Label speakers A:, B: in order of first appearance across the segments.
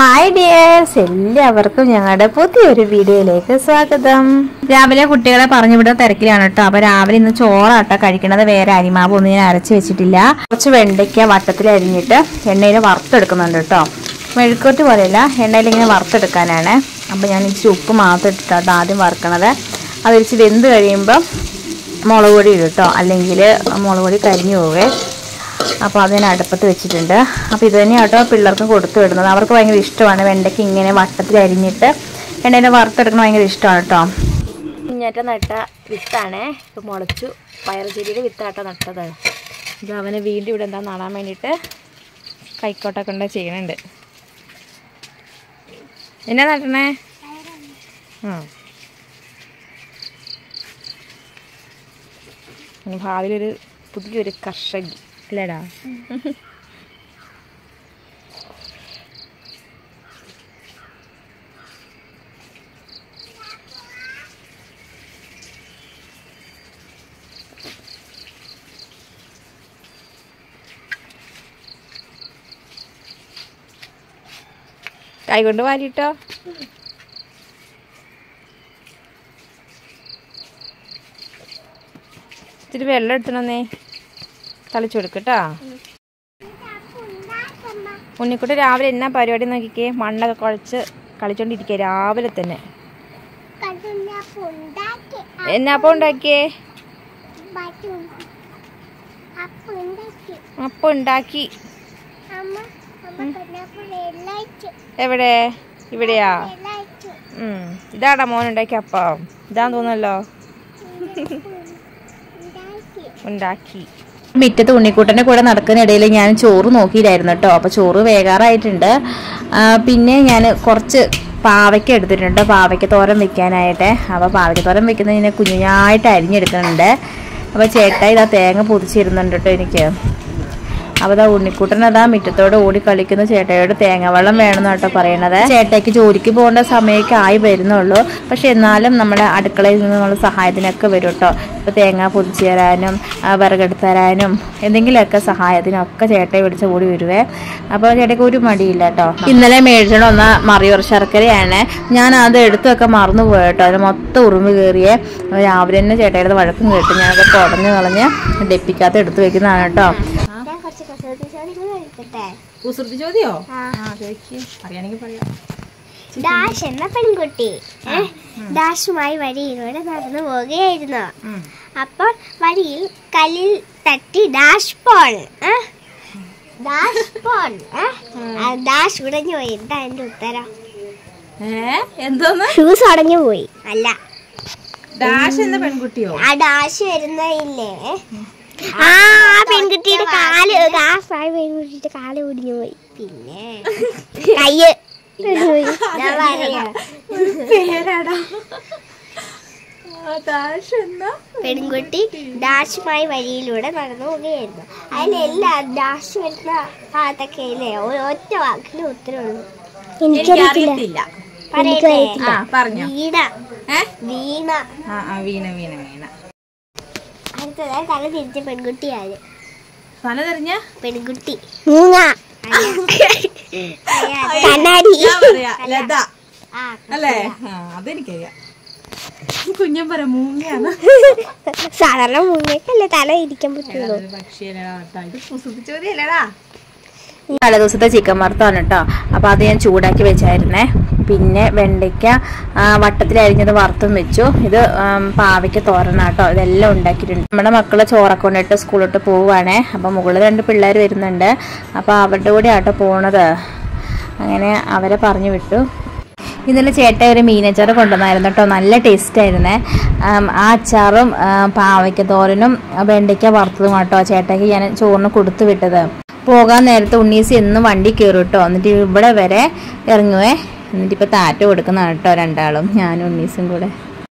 A: Hi dears എല്ലാവർക്കും ഞങ്ങളുടെ പുതിയൊരു വീഡിയോയിലേക്ക് സ്വാഗതം രാവിലെ കുട്ടികളെ പറഞ്ഞു വിടുന്ന തിരക്കിലാണ് കേട്ടോ അപ്പൊ രാവിലെ ഇന്ന് ചോറാട്ടോ കഴിക്കണത് വേറെ അരിമാവ് ഒന്നും ഞാൻ അരച്ച് വെച്ചിട്ടില്ല കുറച്ച് വെണ്ടയ്ക്ക വട്ടത്തിൽ അരിഞ്ഞിട്ട് എണ്ണയിൽ വറുത്തെടുക്കുന്നുണ്ട് കേട്ടോ മെഴുക്കോട്ട് പോലെയല്ല എണ്ണയിൽ ഇങ്ങനെ വറുത്തെടുക്കാനാണ് അപ്പൊ ഞാൻ ഇച്ചിരി ഉപ്പ് മാത്രം ഇട്ടിട്ടാട്ടോ ആദ്യം വറുക്കണത് അത് ഇച്ചിരി വെന്ത് കഴിയുമ്പോൾ മുളക് പൊടി ഇടും കേട്ടോ അല്ലെങ്കിൽ മുളക് പൊടി കരിഞ്ഞു പോവേ അപ്പോൾ അത് ഞാൻ അടുപ്പത്ത് വെച്ചിട്ടുണ്ട് അപ്പോൾ ഇത് തന്നെയാണ് കേട്ടോ പിള്ളേർക്ക് കൊടുത്തു വിടുന്നത് അവർക്ക് ഭയങ്കര ഇഷ്ടമാണ് വെണ്ടയ്ക്ക് ഇങ്ങനെ വട്ടത്തിൽ അരിഞ്ഞിട്ട് എണ്ണയിൽ വറുത്തെടുക്കണം ഭയങ്കര ഇഷ്ടമാണ് കേട്ടോ കുഞ്ഞാറ്റ നട്ട വിത്താണ് ഇപ്പോൾ മുളച്ചു പയറുചെടിയുടെ വിത്താട്ടോ നട്ടത് ഇത് അവന് വീണ്ടും ഇവിടെ എന്താ നടാൻ വേണ്ടിയിട്ട് കൈക്കോട്ടൊക്കെ കൊണ്ട് ചെയ്യണുണ്ട് എന്നാ നട്ടണേ ആ ഇനി ഭാവിയിലൊരു പുതിയൊരു കർഷകി അല്ലേടാ കൈകൊണ്ട് വാരിട്ടോ ഇത്തിരി വെള്ളം എടുത്തണന്നേ തളിച്ചു കൊടുക്കട്ടോ ഉണ്ണിക്കുട്ടി രാവിലെ എന്നാ പരിപാടി നോക്കിക്കേ മണ്ണൊക്കെ കുഴച്ച് കളിച്ചോണ്ടിരിക്കുക രാവിലെ തന്നെ എന്നാ അപ്പം ഉണ്ടാക്കിയേ അപ്പം ഉണ്ടാക്കി എവിടെ ഇവിടെയാ ഉം ഇതാടാ മോൻ ഉണ്ടാക്കിയ അപ്പം ഇതാന്ന് തോന്നല്ലോ ഉണ്ടാക്കി മുറ്റത്ത് ഉണ്ണിക്കുട്ടൻ്റെ കൂടെ നടക്കുന്ന ഇടയിൽ ഞാൻ ചോറ് നോക്കിയില്ലായിരുന്നു കേട്ടോ അപ്പോൾ ചോറ് വേകാറായിട്ടുണ്ട് ആ, പിന്നെ ഞാൻ കുറച്ച് പാവയ്ക്ക എടുത്തിട്ടുണ്ട് പാവയ്ക്ക തോരൻ വെക്കാനായിട്ട് അപ്പോൾ പാവയ്ക്ക തോരൻ വെക്കുന്നതിന് കുഞ്ഞായിട്ട് അരിഞ്ഞെടുക്കുന്നുണ്ട് അപ്പോൾ ചേട്ടാ ഇതാ തേങ്ങ പൊതിച്ചിരുന്നുണ്ട് കേട്ടോ എനിക്ക് അപ്പോൾ ഇതാ ഉണ്ണിക്കുട്ടൻ അതാ മുറ്റത്തോട് ഓടി കളിക്കുന്ന ചേട്ടയോട് തേങ്ങ വെള്ളം വേണമെന്ന് കേട്ടോ പറയണത് ചേട്ടയ്ക്ക് ജോലിക്ക് പോകേണ്ട സമയമൊക്കെ ആയി വരുന്നുള്ളൂ പക്ഷെ എന്നാലും നമ്മുടെ അടുക്കളയിൽ നിന്നുള്ള സഹായത്തിനൊക്കെ വരും കേട്ടോ ഇപ്പോൾ തേങ്ങ പൊതിച്ച് തരാനും ആ, വിറകെടുത്ത് തരാനും എന്തെങ്കിലുമൊക്കെ സഹായത്തിനൊക്കെ ചേട്ടയെ വിളിച്ച് ഓടി വരുവേ അപ്പോൾ ചേട്ടയ്ക്ക് ഒരു മടിയില്ല കേട്ടോ ഇന്നലെ മേടിച്ചോണ്ട് വന്ന മറിയൂർ ശർക്കരയാണ് ഞാൻ അത് എടുത്തൊക്കെ മറന്നു പോയി കേട്ടോ അതിന് മൊത്തം ഉറുമ്പ് കയറിയേ രാവിലെ തന്നെ ചേട്ടയുടെ വഴക്കും കേട്ടു ഞാനത് കുടഞ്ഞ് കളഞ്ഞ് ഡെപ്പിക്കകത്ത് എടുത്ത് വെക്കുന്നതാണ് കേട്ടോ
B: ഞാൻ കുറച്ച് കസരത്തി ചോദ്യങ്ങൾ കഴിക്കട്ടെ
A: കുസൃതി ചോദ്യോ
B: ആ.
A: അറിയാണെങ്കിൽ പറയാം
B: ഡാഷ് എന്ന പെൺകുട്ടി ഏ, ഡാഷുമായി വഴിയിലൂടെ നടന്നു പോവുകയായിരുന്നു അപ്പോൾ വഴിയിൽ കല്ലിൽ തട്ടി ഡാഷ് പോൺ ഏ? ഡാഷ് പോൺ ഏ? ആ, ഡാഷ് ഉടഞ്ഞു പോയി എന്താ എന്റെ ഉത്തരം
A: ഏ എന്തോന്ന്
B: ഷൂസ് ഉടഞ്ഞു പോയി അല്ല
A: ഡാഷ് എന്ന പെൺകുട്ടിയോ
B: ആ ഡാഷ് വരുന്നില്ലേ ആ ആ പെൺകുട്ടിയുടെ കാല് ഡാഷായ പെൺകുട്ടിയുടെ കാല് ഒടിഞ്ഞു പോയി പിന്നെ കയ്യ് ഒടിഞ്ഞു പോയി ഞാൻ പറയാം
A: പേരാടാ ഡാഷ് എന്ന
B: പെൺകുട്ടി ഡാഷുമായി വഴിയിലൂടെ നടന്നു പോവുകയായിരുന്നു അതിലെല്ലാ ഡാഷ് വരുന്ന ഭാഗത്തൊക്കെ ഇല്ലേ ഒ- ഒറ്റ വാക്കിന് ഉത്തരവുള്ളൂ
A: എനിക്കറിയത്തില്ല
B: പറയട്ടെ
A: ആ പറഞ്ഞോ
B: വീണ
A: ഏ
B: വീണ
A: ആ ആ വീണ വീണ വീണ
B: അടുത്തത് തല തിരിച്ച പെൺകുട്ടിയാണ്
A: തല തെറിഞ്ഞ
B: പെൺകുട്ടി മൂങ്ങ കണ്ണാടി
A: ലത
B: ആ
A: അല്ലേ ആ അതെനിക്കറിയാം കുഞ്ഞൻ പറ മൂങ്ങയാണ്
B: സാധാരണ മൂങ്ങയ്ക്കല്ലേ തല ഇരിക്കാൻ പറ്റുള്ളൂ
A: തലേ ദിവസത്തെ ചിക്കൻ വറുത്താണ് കേട്ടോ അപ്പോൾ അത് ഞാൻ ചൂടാക്കി വെച്ചായിരുന്നേ പിന്നെ വെണ്ടയ്ക്ക ആ, വട്ടത്തിൽ അരിഞ്ഞത് വറുത്തും വെച്ചു ഇത് ആം, പാവയ്ക്ക തോരനാട്ടോ ഇതെല്ലാം ഉണ്ടാക്കിയിട്ടുണ്ട് നമ്മുടെ മക്കളെ ചോറൊക്കെ കൊണ്ടിട്ട് സ്കൂളിലോട്ട് പോവുകയാണേ അപ്പോൾ മുകളിൽ രണ്ട് പിള്ളേർ വരുന്നുണ്ട് അപ്പോൾ അവരുടെ കൂടെ ആട്ടോ പോണത് അങ്ങനെ അവരെ പറഞ്ഞു വിട്ടു ഇന്നലെ ചേട്ടൻ ഒരു മീനച്ചാർ കൊണ്ടുവന്നായിരുന്നു കേട്ടോ നല്ല ടേസ്റ്റ് ആയിരുന്നേ ആം, ആ അച്ചാറും ആ, പാവയ്ക്ക തോരനും വെണ്ടയ്ക്ക വറുത്തതും കേട്ടോ ചേട്ടയ്ക്ക് ഞാൻ ചോറിന് കൊടുത്തു വിട്ടത് പോകാൻ നേരത്തെ ഉണ്ണീസ് എന്നും വണ്ടി കയറും കേട്ടോ എന്നിട്ട് ഇവിടെ വരെ ഇറങ്ങുവേ എന്നിട്ട് ഇപ്പൊ താറ്റ കൊടുക്കുന്നതാണ് കേട്ടോ രണ്ടാളും ഞാനും ഉണ്ണീസും കൂടെ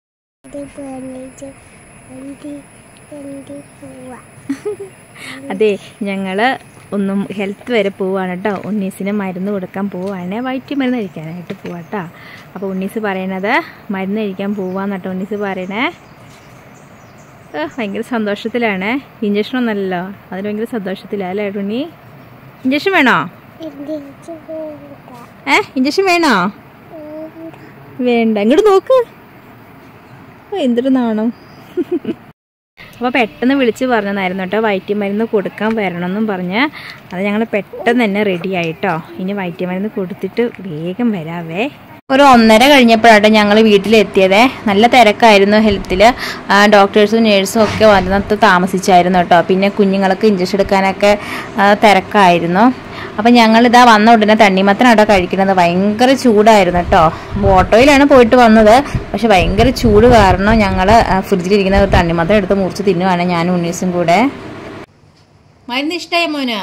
A: അതെ ഞങ്ങള് ഒന്നും ഹെൽത്ത് വരെ പോവാണ് കേട്ടോ ഉണ്ണീസിന് മരുന്ന് കൊടുക്കാൻ പോവാണ് വയറ്റി മരുന്ന് കഴിക്കാനായിട്ട് പോവാട്ടോ അപ്പോൾ ഉണ്ണീസ് പറയണത് മരുന്ന് കഴിക്കാൻ പോവാന്ന് കേട്ടോ ഉണ്ണീസ് പറയണേ ഏ, ഭയങ്കര സന്തോഷത്തിലാണ് ഇഞ്ചക്ഷൻ ഒന്നല്ലല്ലോ അതിന് ഭയങ്കര സന്തോഷത്തിലാണ് അല്ലേ ഉണ്ണി ഇഞ്ചക്ഷൻ വേണോ
B: എന്ത്
A: ഏ ഇഞ്ചക്ഷൻ വേണോ വേണ്ട ഇങ്ങോട്ട് നോക്ക് ഓ, എന്തൊരു നാണം അപ്പോൾ പെട്ടെന്ന് വിളിച്ച് പറഞ്ഞതായിരുന്നു കേട്ടോ വൈറ്റ് മരുന്ന് കൊടുക്കാൻ വരണമെന്നും പറഞ്ഞ് അത് ഞങ്ങൾ പെട്ടെന്ന് തന്നെ റെഡി ആയിട്ടോ ഇനി വൈറ്റ് മരുന്ന് കൊടുത്തിട്ട് വേഗം വരാവേ ഒരു ഒന്നര കഴിഞ്ഞപ്പോഴാട്ടോ ഞങ്ങൾ വീട്ടിലെത്തിയത് നല്ല തിരക്കായിരുന്നു ഹെൽത്തിൽ ഡോക്ടേഴ്സും നേഴ്സും ഒക്കെ വന്നിട്ട് താമസിച്ചായിരുന്നു കേട്ടോ പിന്നെ കുഞ്ഞുങ്ങൾക്ക് ഇഞ്ചക്ഷൻ എടുക്കാനൊക്കെ ആ, തിരക്കായിരുന്നു അപ്പം ഞങ്ങളിതാ വന്ന ഉടനെ തണ്ണിമത്തനാട്ടോ കഴിക്കുന്നത് ഭയങ്കര ചൂടായിരുന്നു കേട്ടോ ഓട്ടോയിലാണ് പോയിട്ട് വന്നത് പക്ഷെ ഭയങ്കര ചൂട് കാരണം ഞങ്ങൾ ഫ്രിഡ്ജിലിരിക്കുന്ന ഒരു തണ്ണിമത്തം എടുത്ത് മുറിച്ച് തിന്നുവാണ് ഞാനും ഉണ്ണീസും കൂടെ മരുന്ന് ഇഷ്ടമായ മോനാ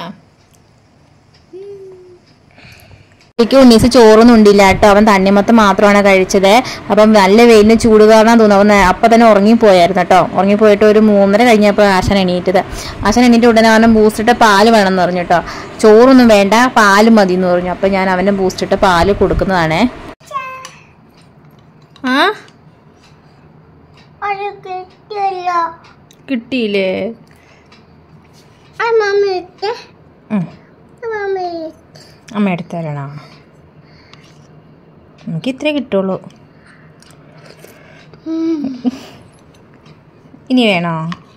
A: എനിക്ക് ഉണ്ണീസ് ചോറൊന്നും ഉണ്ടില്ല കേട്ടോ അവൻ തണ്ണിമത്തം മാത്രമാണ് കഴിച്ചത് അപ്പം നല്ല വെയിലിന് ചൂട് കാരണം തോന്നുന്നു അവൻ അപ്പം തന്നെ ഉറങ്ങിപ്പോയായിരുന്നു കേട്ടോ ഉറങ്ങിപ്പോയിട്ട് ഒരു മൂന്നര കഴിഞ്ഞപ്പോൾ ആശാൻ എണീറ്റത് ആശാൻ എണീറ്റ് ഉടനെ അവൻ ബൂസ്റ്റിട്ട് പാല് വേണമെന്ന് പറഞ്ഞു കേട്ടോ ചോറൊന്നും വേണ്ട പാല് മതി എന്ന് പറഞ്ഞു അപ്പം ഞാൻ അവൻ്റെ ബൂസ്റ്റിട്ട് പാല് കൊടുക്കുന്നതാണേ ആ
B: ഒരു കിട്ടിയല്ലോ
A: കിട്ടിയില്ലേ
B: ആ മമ്മ ഇട്ട്
A: ഉം.
B: മമ്മ
A: അമ്മ എടുത്തു തരണോ എനിക്ക് ഇത്രേ കിട്ടുള്ളൂ ഇനി വേണോ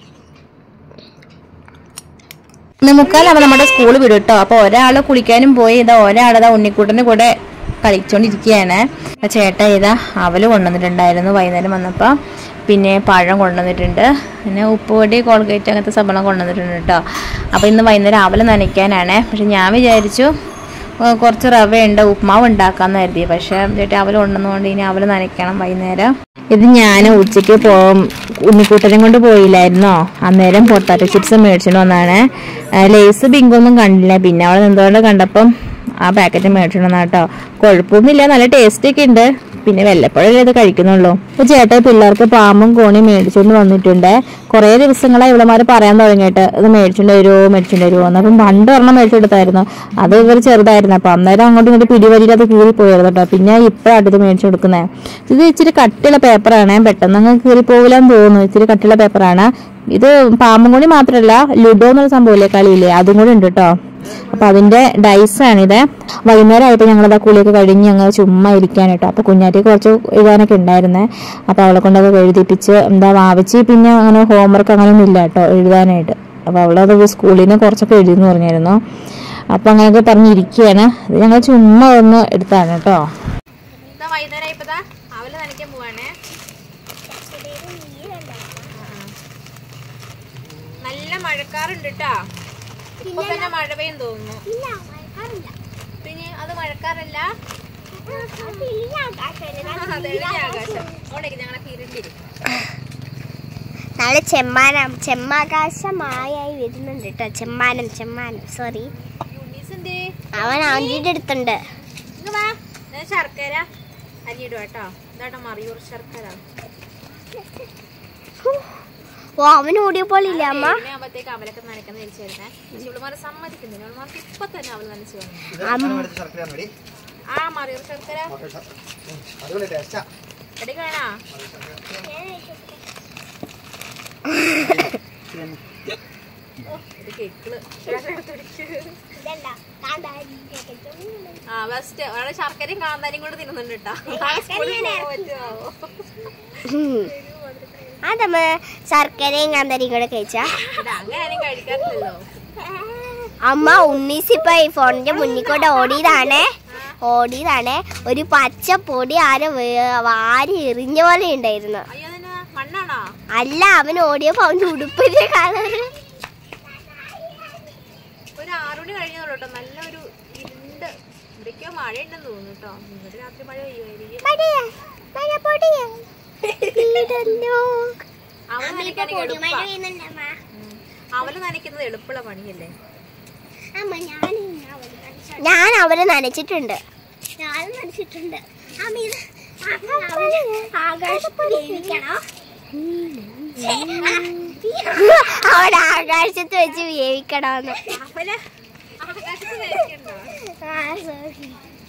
A: ഇന്ന് മുക്കാലാവുമ്പോൾ നമ്മുടെ സ്കൂൾ വിടും കേട്ടോ അപ്പോൾ ഒരാൾ കുളിക്കാനും പോയി ഇതാ ഒരാളതാ ഉണ്ണിക്കൂട്ടൻ്റെ കൂടെ കളിച്ചോണ്ടിരിക്കുകയാണ് ആ ചേട്ടാ ഇതാ അവല് കൊണ്ടുവന്നിട്ടുണ്ടായിരുന്നു വൈകുന്നേരം വന്നപ്പോൾ പിന്നെ പഴം കൊണ്ടുവന്നിട്ടുണ്ട് പിന്നെ ഉപ്പുപൊടി കോൾഗേറ്റ് അങ്ങനത്തെ സംഭവം കൊണ്ടുവന്നിട്ടുണ്ട് കേട്ടോ അപ്പോൾ ഇന്ന് വൈകുന്നേരം അവല് നനയ്ക്കാനാണ് പക്ഷെ ഞാൻ വിചാരിച്ചു ഏഹ് കുറച്ച് റവ ഉണ്ട് ഉപ്മാവ് ഉണ്ടാക്കാന്ന് കരുതി പക്ഷെ ചേട്ടാ അവല് കൊണ്ടുവന്നുകൊണ്ട് ഇനി അവല് നനയ്ക്കണം വൈകുന്നേരം ഇത് ഞാൻ ഉച്ചയ്ക്ക് പോ ഉണ്ണിക്കൂട്ടനും കൊണ്ട് പോയില്ലായിരുന്നോ അന്നേരം പൊട്ടാറ്റോ ചിപ്സ് മേടിച്ചിട്ട് വന്നാണ് ലേസ് ബിങ്കൊന്നും കണ്ടില്ല പിന്നെ അവൾ എന്തുകൊണ്ട് കണ്ടപ്പം ആ പാക്കറ്റ് മേടിച്ചിട്ട് കേട്ടോ കുഴപ്പമൊന്നുമില്ല നല്ല ടേസ്റ്റ് ഒക്കെ ഉണ്ട് പിന്നെ വല്ലപ്പോഴേ ഇത് കഴിക്കുന്നുള്ളൂ അപ്പൊ ചേട്ടാ പിള്ളേർക്ക് പാമ്പും കോണിയും മേടിച്ചുകൊണ്ട് വന്നിട്ടുണ്ട് കുറേ ദിവസങ്ങളായി ഇവളമാര് പറയാൻ തുടങ്ങിയിട്ട് ഇത് മേടിച്ചുകൊണ്ട് വരുമോ മേടിച്ചുകൊണ്ട് വരുമോ എന്ന് അപ്പം പണ്ട് ഒരെണ്ണം മേടിച്ചെടുത്തായിരുന്നു അത് ഇവർ ചെറുതായിരുന്നു അപ്പൊ അന്നേരം അങ്ങോട്ടും ഇങ്ങോട്ട് പിടിവലിയിൽ അത് കീറി പോയായിരുന്നു കേട്ടോ പിന്നെ ഇപ്പോഴാണ് ഇത് മേടിച്ചു കൊടുക്കുന്നത് ഇത് ഇച്ചിരി കട്ടിയുള്ള പേപ്പറാണ് പെട്ടെന്ന് അങ്ങ് കീറി പോകില്ലെന്ന് തോന്നുന്നു ഇച്ചിരി കട്ടിയുള്ള പേപ്പറാണ് ഇത് പാമ്പും കൂടി മാത്രമല്ല ലുഡോ എന്നൊരു സംഭവമില്ലേ കളിയില്ലേ അതും കൂടി ഉണ്ട് കേട്ടോ അപ്പൊ അതിന്റെ ഡൈസ് ആണിത് വൈകുന്നേരം ആയപ്പോൾ ഞങ്ങളത് കുളിയൊക്കെ കഴിഞ്ഞ് ഞങ്ങൾ ചുമ്മാ ഇരിക്കാൻ കേട്ടോ അപ്പൊ കുഞ്ഞാറ്റി കുറച്ച് എഴുതാനൊക്കെ ഉണ്ടായിരുന്നേ അപ്പൊ അവളെ കൊണ്ടൊക്കെ എഴുതിപ്പിച്ച് എന്താ വാവിച്ച് പിന്നെ അങ്ങനെ ഹോംവർക്ക് അങ്ങനെ ഒന്നും ഇല്ല കേട്ടോ എഴുതാനായിട്ട് അപ്പൊ അവളത് സ്കൂളിൽ നിന്ന് കുറച്ചൊക്കെ എഴുതിയെന്ന് പറഞ്ഞായിരുന്നു അപ്പൊ അങ്ങനെയൊക്കെ പറഞ്ഞിരിക്കുകയാണ് ഇത് ഞങ്ങൾ ചുമ്മാ ഒന്ന് എടുത്താണ് കേട്ടോ വൈകുന്നേരം ആയപ്പോഴാ അവല് നനയ്ക്കാൻ പോവാണേ നല്ല മഴക്കാറുണ്ട് കേട്ടോ ഇപ്പൊ തന്നെ മഴ പെയ്യും തോന്നുന്നു
B: ഇല്ല മഴക്കാറില്ല
A: പിന്നെ അത് മഴക്കാറല്ല
B: അതില്ല ആകാശം
A: തെളിഞ്ഞ ആകാശം അവിടെ ഞങ്ങളെ കിരണ്ടിരിക്കും
B: നാളെ ചെമ്മാനം ചെമ്മാകാശമായായി വരുന്നുണ്ട് കേട്ടോ ചെമ്മാനം ചെമ്മാനം സോറി
A: യൂണീസിന്റെ
B: അവൻ ആന്റിയുടെ അടുത്തുണ്ട്
A: ഇങ്ങ് വാ ഞാൻ ശർക്കര അരിയിടും കേട്ടോ ഇതാട്ടോ മറിയൂർ ശർക്കര
B: ഓ അവൻ ഓടിയപ്പോൾ ഇല്ല അമ്മ
A: ആകുമ്പോഴത്തേക്ക് അവലൊക്കെ നനയ്ക്കുന്ന തിരിച്ചിരുന്നേ പക്ഷെ ഇവളുമാരെ സമ്മതിക്കുന്നില്ല ഇവളുമാർക്ക് ഇപ്പൊ തന്നെ അവൾ നനച്ചു വന്നു
B: അമ്മ
A: ആ മറിയൂർ ശർക്കര
C: അടിപൊളി ടേസ്റ്റാ
A: എടി കാണാ ഇത് കേക്കിള് ആ ബെസ്റ്റ് അവിടെ ശർക്കരയും കാന്താരിയും കൂടെ തിന്നുന്നുണ്ട് കേട്ടോ നാളെ സ്കൂളിൽ പോകാൻ പറ്റുമോ
B: അതമ്മ ശർക്കരയും കാന്തരിയും കൂടെ കഴിച്ചാ
A: ഇത് അങ്ങനെ ആരും കഴിക്കാറില്ലല്ലോ
B: അമ്മ ഉണ്ണീസിപ്പ ഈ ഫോണിന്റെ മുന്നിൽ കൂടെ ഓടിയതാണേ ഓടിയതാണേ ഒരു പച്ച പൊടി ആരോ വേ- വാരി എറിഞ്ഞ പോലെ ഉണ്ടായിരുന്നു
A: അയ്യോ അതിന് മണ്ണാണോ
B: അല്ല അവൻ ഓടിയപ്പോ അവന്റെ ഉടുപ്പിന്റെ കളറ്
A: ഒരു ആറുമണി കഴിഞ്ഞോളൂ കേട്ടോ നല്ലൊരു ഇരുണ്ട് എന്തൊക്കെയോ മഴ ഉണ്ടെന്ന് തോന്നുന്നു കേട്ടോ ഇന്നത്തെ രാത്രി മഴ പെയ്യുമായിരിക്കും
B: പടിയാ, മഴ പൊടിയാ. വീടല്ലോ.
A: അവല് നനയ്ക്കാണെങ്കിൽ എളുപ്പാ ഉം. അവല് നനയ്ക്കുന്നത് എളുപ്പമുള്ള പണിയല്ലേ
B: ഞാൻ അവരെ നനച്ചിട്ടുണ്ട് ഞാൻ നനച്ചിട്ടുണ്ട് അവിടെ ആകാശത്ത് വെച്ച് വേവിക്കണമെന്ന്
A: അവല് ആകാശത്ത് നനയ്ക്കണ്ടോ
B: ആ, sorry.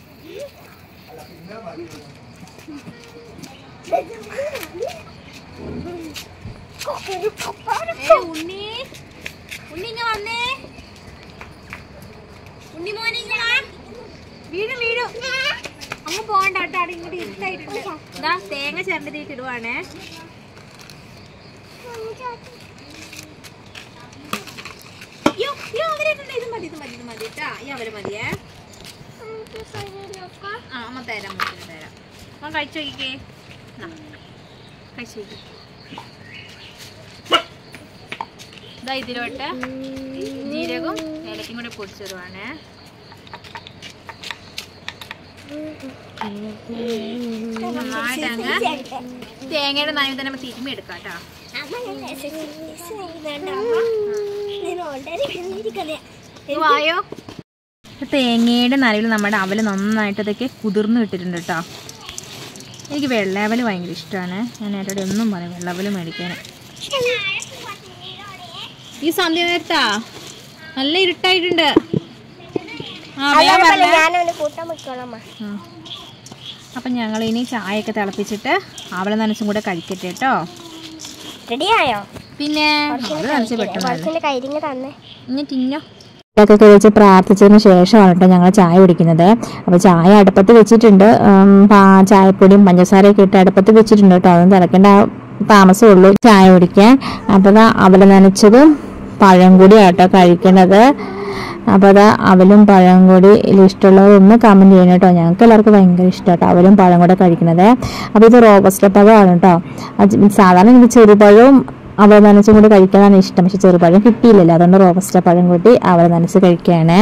A: ഏ ഉണ്ണി ഉണ്ണി ഇങ്ങ വന്നേ ഉണ്ണി മോനെ ഇങ്ങ വാ വീഴും വീഴും ഇങ്ങോട്ട് ഇരുട്ടായിട്ടുണ്ട് ഇതാ തേങ്ങ ചേർന്നതിലേക്ക് ഇടുവാണേ യ്യോ, യ്യോ, അവരേട്ടുണ്ട്. ഇത് മതി ഇത് മതി ഇത് മതി കേട്ടാ ഈ അവര് മതിയേ ആ അമ്മ തരാം അമ്മ തരാം അമ്മ കഴിച്ചു നോക്കിക്കേ നാ, കഴിച്ചു നോക്കി ഇതാ ഇതിലോട്ട് ജീരകവും ഏലക്കും കൂടെ പൊടിച്ചതുമാണ് നന്നായിട്ട് അങ്ങ് തേങ്ങയുടെ നനവ് തന്നെ നമ്മൾ തിരുമ്മി എടുക്കാം കേട്ടോ വായോ തേങ്ങയുടെ നനവിൽ നമ്മുടെ അവല് നന്നായിട്ട് ഇതൊക്കെ കുതിർന്ന് കിട്ടിയിട്ടുണ്ട് കേട്ടോ എനിക്ക് വെള്ളാവല് ഭയങ്കര ഇഷ്ടമാണ് ഞാൻ ഏട്ടോടെ ഒന്നും പറയും വെള്ളാവല് മേടിക്കാൻ ഈ സന്ധ്യ നേരത്താ നല്ല ഇരുട്ടായിട്ടുണ്ട് ആ, വേഗം വരണേ.
B: ഞാനൊന്ന് കൂട്ടാൻ വെക്കോളമ്മ
A: ആ. അപ്പം ഞങ്ങൾ ഇനി ചായയൊക്കെ തിളപ്പിച്ചിട്ട് അവളെ നനച്ചും കൂടെ കഴിക്കട്ടെ കേട്ടോ
B: റെഡിയായോ
A: പിന്നെ അവള് നനച്ച് പെട്ടെന്ന്
B: കുറച്ചിന്റെ കൈരിങ്ങ് തന്നെ
A: ഇനി തിന്നോ ഒക്കെ കഴിച്ച് പ്രാർത്ഥിച്ചതിന് ശേഷമാണ് കേട്ടോ ഞങ്ങൾ ചായ കുടിക്കുന്നത് അപ്പോൾ ചായ അടുപ്പത്ത് വെച്ചിട്ടുണ്ട് ഉം, പാ- ചായപ്പൊടിയും പഞ്ചസാരയൊക്കെ ഇട്ട് അടുപ്പത്ത് വെച്ചിട്ടുണ്ട് കേട്ടോ അതൊന്നും തിളക്കേണ്ട താമസമുള്ളൂ ചായ കുടിക്കാൻ അപ്പോൾ ദാ അവല് നനച്ചതും പഴം കൂടി ആട്ടോ കഴിക്കുന്നത് അപ്പോൾ അതാ അവലും പഴം കൂടി ഇഷ്ടമുള്ളവരൊന്ന് കമൻറ്റ് ചെയ്യണം കേട്ടോ ഞങ്ങൾക്ക് എല്ലാവർക്കും ഭയങ്കര ഇഷ്ടമാട്ടോ അവലും പഴം കൂടെ കഴിക്കുന്നത് അപ്പോൾ ഇത് റോബസ്റ്റ പഴമാണ് കേട്ടോ അത് സാധാരണ എനിക്ക് ചെറുപഴവും അവൾ നനച്ചും കൂടി കഴിക്കാനാണ് ഇഷ്ടം പക്ഷെ ചെറുപഴം കിട്ടിയില്ലല്ലോ അതുകൊണ്ട് റോബസ്റ്റ പഴം കൂട്ടി അവൾ നനച്ച് കഴിക്കുകയാണ്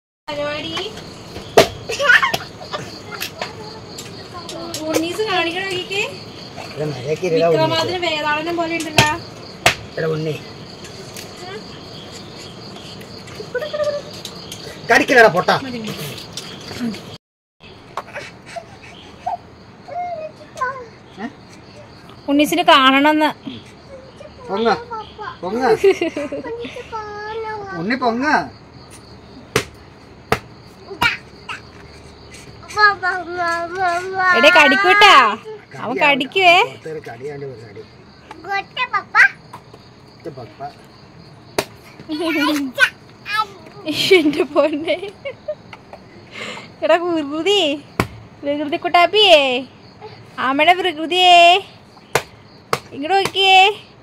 C: ഇവിടെ മഴയൊക്കെ ഇരടാ ഉണ്ണി. ഇവിടെ ഉണ്ണി കടിക്കലടാ പൊട്ട
A: ഉണ്ണീസിന് കാണണമെന്ന്
C: പൊങ്ങ പൊങ്ങ ഉണ്ണി പൊങ്ങ
A: എടേ കടിക്കൂട്ടാ അവൻ കടിക്കുവേ
C: പുറത്തൊരു കടിയാണ്ട് ഒരു കടി ഇത് പപ്പ
A: എന്റെ പൊന്നെ എടാ വികൃതി വികൃതി കുട്ടാപ്പിയേ അമ്മയുടെ വികൃതിയേ ഇങ്ങോട്ട് നോക്കിയേ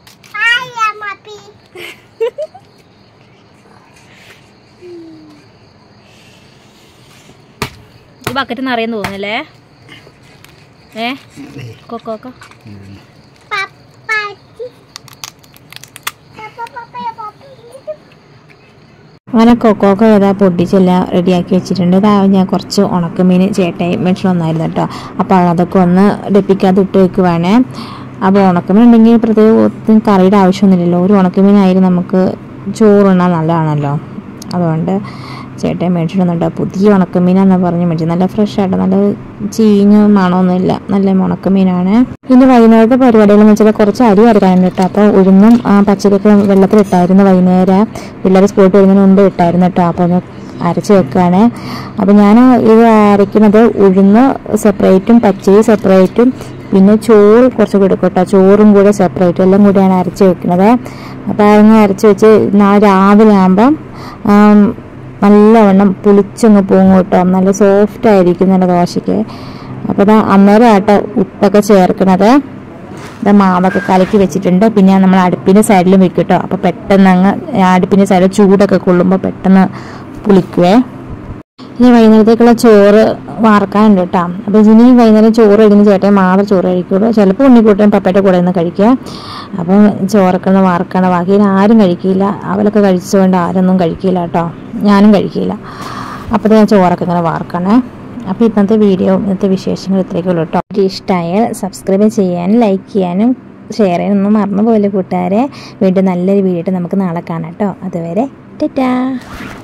A: ഈ ബക്കറ്റ് നിറയെന്ന് തോന്നുന്നല്ലേ ഏ കൊക്കോക്ക അങ്ങനെ കൊക്കോക്ക ഏതാ പൊട്ടിച്ചെല്ലാം റെഡിയാക്കി വെച്ചിട്ടുണ്ട് ഇതാ ഞാൻ കുറച്ച് ഉണക്കമീൻ ചേട്ടായി മേടിച്ചു വന്നായിരുന്നു കേട്ടോ അപ്പോൾ അതൊക്കെ ഒന്ന് ഡെപ്പിക്കാതെ ഇട്ട് വെക്കുവാണേ അപ്പോൾ ഉണക്കമീൻ ഉണ്ടെങ്കിൽ പ്രത്യേകം കറിയുടെ ആവശ്യമൊന്നുമില്ലല്ലോ ഒരു ഉണക്കമീനായാലും നമുക്ക് ചോറുണ്ണാൻ നല്ലതാണല്ലോ അതുകൊണ്ട് ചേട്ടൻ മേടിച്ചിട്ട് വന്നിട്ടോ പുതിയ ഉണക്കമീനാന്ന് പറഞ്ഞ് മേടിച്ചു നല്ല ഫ്രഷ് ആയിട്ട് നല്ല ചീഞ്ഞ മണമൊന്നുമില്ല നല്ല ഉണക്കമീനാണ് ഇനി വൈകുന്നേരത്തെ പരിപാടികളെന്ന് വെച്ചാൽ കുറച്ച് അരി അരക്കാനുണ്ട് കേട്ടോ അപ്പോൾ ഉഴുന്നും ആ, പച്ചരിയൊക്കെ വെള്ളത്തിലിട്ടായിരുന്നു വൈകുന്നേരം പിള്ളേർ സ്കൂളിൽ വരുന്നതിന് മുമ്പ് ഇട്ടായിരുന്നു കേട്ടോ അപ്പോൾ ഒന്ന് അരച്ച് വെക്കുകയാണ് അപ്പോൾ ഞാൻ ഇത് അരയ്ക്കുന്നത് ഉഴുന്ന് സെപ്പറേറ്റും പച്ചരി സെപ്പറേറ്റും പിന്നെ ചോറ് കുറച്ച് കൂടി എടുക്കും കേട്ടോ ചോറും കൂടെ സെപ്പറേറ്റ് എല്ലാം കൂടിയാണ് അരച്ച് വെക്കുന്നത് അപ്പോൾ അങ്ങനെ അരച്ച് വെച്ച് നാളെ രാവിലെ ആകുമ്പം ആം, നല്ലവണ്ണം പുളിച്ചങ്ങ് പോകും കേട്ടോ നല്ല സോഫ്റ്റ് ആയിരിക്കും നല്ല ദോശയ്ക്ക് അപ്പോൾ ഇതാ അന്നേരം ആട്ടോ ഉപ്പൊക്കെ ചേർക്കണത് ഇതാ മാവൊക്കെ കലക്കി വെച്ചിട്ടുണ്ട് പിന്നെ നമ്മൾ അടുപ്പിൻ്റെ സൈഡിലും വെക്കും കേട്ടോ അപ്പോൾ പെട്ടെന്ന് അങ്ങ് അടുപ്പിൻ്റെ സൈഡിൽ ചൂടൊക്കെ കൊള്ളുമ്പോൾ പെട്ടെന്ന് പുളിക്കുവേ ഇനി വൈകുന്നേരത്തേക്കുള്ള ചോറ് വാർക്കാനുണ്ട് കേട്ടോ അപ്പോൾ ഇനി വൈകുന്നേരം ചോറ് കഴിക്കുന്ന ചേട്ടൻ മാത്രം ചോറ് കഴിക്കുള്ളൂ ചിലപ്പോൾ ഉണ്ണിക്കൂട്ടൻ പപ്പയുടെ കൂടെ നിന്ന് കഴിക്കുക അപ്പം ചോറൊക്കെ ഒന്ന് വാർക്കണം ബാക്കി ഇനി ആരും കഴിക്കില്ല അവരൊക്കെ കഴിച്ചുകൊണ്ട് ആരൊന്നും കഴിക്കില്ല കേട്ടോ ഞാനും കഴിക്കില്ല അപ്പോൾ ഞാൻ ചോറൊക്കെ ഇങ്ങനെ വാർക്കണേ അപ്പോൾ ഇന്നത്തെ വീഡിയോ ഇന്നത്തെ വിശേഷങ്ങൾ ഇത്രയൊക്കെ ഉള്ളൂ കേട്ടോ ഇഷ്ടമായാൽ സബ്സ്ക്രൈബ് ചെയ്യാനും ലൈക്ക് ചെയ്യാനും ഷെയർ ചെയ്യാനൊന്നും മറന്നു പോലെ കൂട്ടുകാരെ വീണ്ടും നല്ലൊരു വീഡിയോ നമുക്ക് നാളെ കാണാം കേട്ടോ അതുവരെ ടാറ്റാ